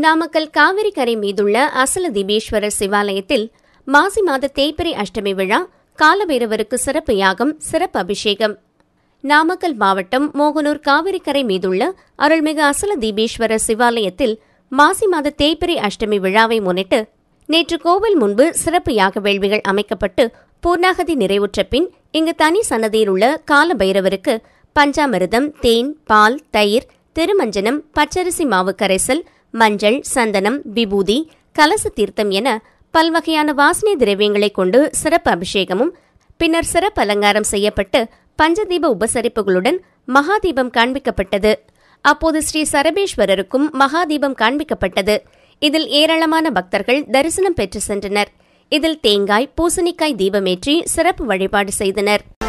நாமக்கல் காவிரி கரை மீதுள்ள அசல தீபேஸ்வரர் சிவாலயத்தில் மாசி மாத தேய்பிரை அஷ்டமி விழா காலபைரவருக்கு சிறப்பு யாகம் சிறப்பு அபிஷேகம் நாமக்கல் மாவட்டம் மோகனூர் காவிரிக்கரை மீதுள்ள அருள்மிகு அசல தீபேஸ்வரர் சிவாலயத்தில் மாசி மாத தேய்பிரை அஷ்டமி விழாவை முன்னிட்டு நேற்று கோவில் முன்பு சிறப்பு யாக வேள்விகள் அமைக்கப்பட்டு பூர்ணாகதி நிறைவுற்ற பின் இங்கு தனி சன்னதியில் உள்ள கால பைரவருக்கு பஞ்சாமிர்தம் தேன் பால் தயிர் திருமஞ்சனம் பச்சரிசி மாவு கரைசல் மஞ்சள் சந்தனம் விபூதி கலச தீர்த்தம் என பல்வகையான வாசனை திரவியங்களை கொண்டு சிறப்பு அபிஷேகமும் பின்னர் சிறப்பு அலங்காரம் செய்யப்பட்டு பஞ்சதீப உபசரிப்புகளுடன் மகாதீபம் காண்பிக்கப்பட்டது அப்போது ஸ்ரீ சரபேஸ்வரருக்கும் மகாதீபம் காண்பிக்கப்பட்டது இதில் ஏராளமான பக்தர்கள் தரிசனம் பெற்று சென்றனர் இதில் தேங்காய் பூசணிக்காய் தீபமேற்றி சிறப்பு வழிபாடு செய்தனர்